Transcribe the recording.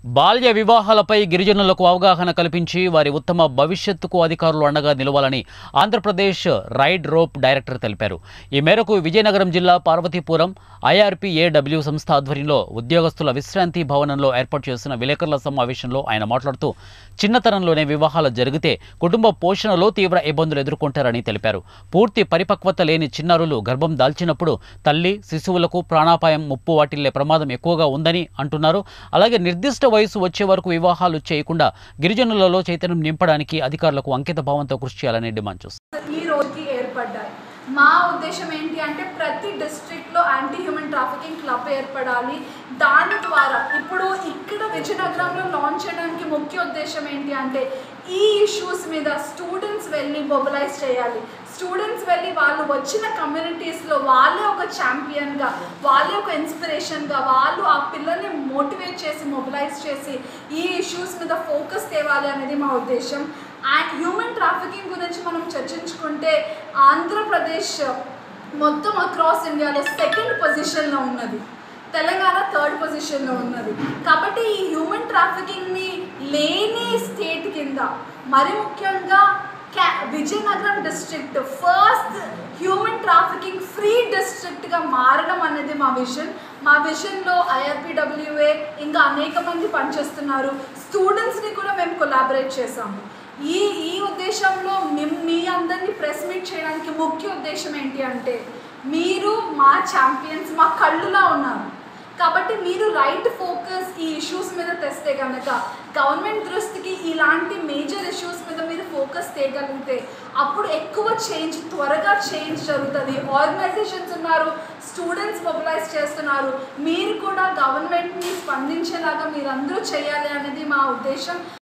బాల్య వివాహాలపై గిరిజనులకు అవగాహన కల్పించి వారి ఉత్తమ భవిష్యత్తుకు అధికారులు అండగా నిలవాలని ఆంధ్రప్రదేశ్ రైడ్ రోప్ డైరెక్టర్ తెలిపారు ఈ మేరకు విజయనగరం జిల్లా పార్వతీపురం ఐఆర్పీఏడబ్ల్యూ సంస్థ ఆధ్వర్యంలో ఉద్యోగస్తుల విశ్రాంతి భవనంలో ఏర్పాటు చేసిన విలేకరుల సమావేశంలో ఆయన మాట్లాడుతూ చిన్నతనంలోనే వివాహాలు జరిగితే కుటుంబ పోషణలో తీవ్ర ఇబ్బందులు ఎదుర్కొంటారని తెలిపారు పూర్తి పరిపక్వత లేని చిన్నారులు గర్భం దాల్చినప్పుడు తల్లి శిశువులకు ప్రాణాపాయం ముప్పు వాటిల్లే ప్రమాదం ఎక్కువగా ఉందని అంటున్నారు అలాగే నిర్దిష్ట వయసు వచ్చే వరకు వివాహాలు చేయకుండా గిరిజనులలో చైతన్యం నింపడానికి అధికారులకు అంకిత భావంతో కృషి చేయాలని డిమాండ్ చేస్తారు ఈ రోజుకి ఏర్పడ్డాయి మా ఉద్దేశం ఏంటి అంటే ప్రతి డిస్ట్రిక్ట్లో యాంటీ హ్యూమన్ ట్రాఫికింగ్ క్లబ్ ఏర్పడాలి దాని ద్వారా ఇప్పుడు ఇక్కడ విజయనగరంలో లాంచ్ చేయడానికి ముఖ్య ఉద్దేశం ఏంటి అంటే ఈ ఇష్యూస్ మీద స్టూడెంట్స్ వెళ్ళి మొబిలైజ్ చేయాలి స్టూడెంట్స్ వెళ్ళి వాళ్ళు వచ్చిన కమ్యూనిటీస్లో వాళ్ళే ఒక ఛాంపియన్గా వాళ్ళే ఒక ఇన్స్పిరేషన్గా వాళ్ళు ఆ పిల్లల్ని మోటివేట్ చేసి మొబిలైజ్ చేసి ఈ ఇష్యూస్ మీద ఫోకస్ తేవాలి అనేది మా ఉద్దేశం అండ్ హ్యూమన్ ట్రాఫికింగ్ గురించి మనం చర్చించుకుంటే ఆంధ్రప్రదేశ్ మొత్తం అక్రాస్ ఇండియాలో సెకండ్ పొజిషన్లో ఉన్నది తెలంగాణ థర్డ్ పొజిషన్లో ఉన్నది కాబట్టి ఈ హ్యూమన్ ట్రాఫికింగ్ని లేని స్టేట్ కింద మరి ముఖ్యంగా క్యా Vizianagaram district first human trafficking free డిస్ట్రిక్ట్గా మారడం అనేది మా విజన్ మా విజన్లో ఐఆర్పిడబ్ల్యూఏ ఇంకా అనేక మంది పనిచేస్తున్నారు స్టూడెంట్స్ని కూడా మేము కొలాబరేట్ చేసాము ఈ ఈ ఉద్దేశంలో మిమ్ మీ అందరినీ ప్రెస్ మీట్ చేయడానికి ముఖ్య ఉద్దేశం ఏంటి అంటే మీరు మా ఛాంపియన్స్ మా కళ్ళులా ఉన్నారు కాబట్టి మీరు రైట్ ఫోకస్ ఈ ఇష్యూస్ మీద తెస్తే కనుక గవర్నమెంట్ దృష్టికి ఇలాంటి మేజర్ ఇష్యూస్ మీద మీరు ఫోకస్ తేయగలిగితే అప్పుడు ఎక్కువ చేంజ్ త్వరగా చేంజ్ జరుగుతుంది ఆర్గనైజేషన్స్ ఉన్నారు స్టూడెంట్స్ మొబిలైజ్ చేస్తున్నారు మీరు కూడా గవర్నమెంట్ని స్పందించేలాగా మీరందరూ చేయాలి అనేది మా ఉద్దేశం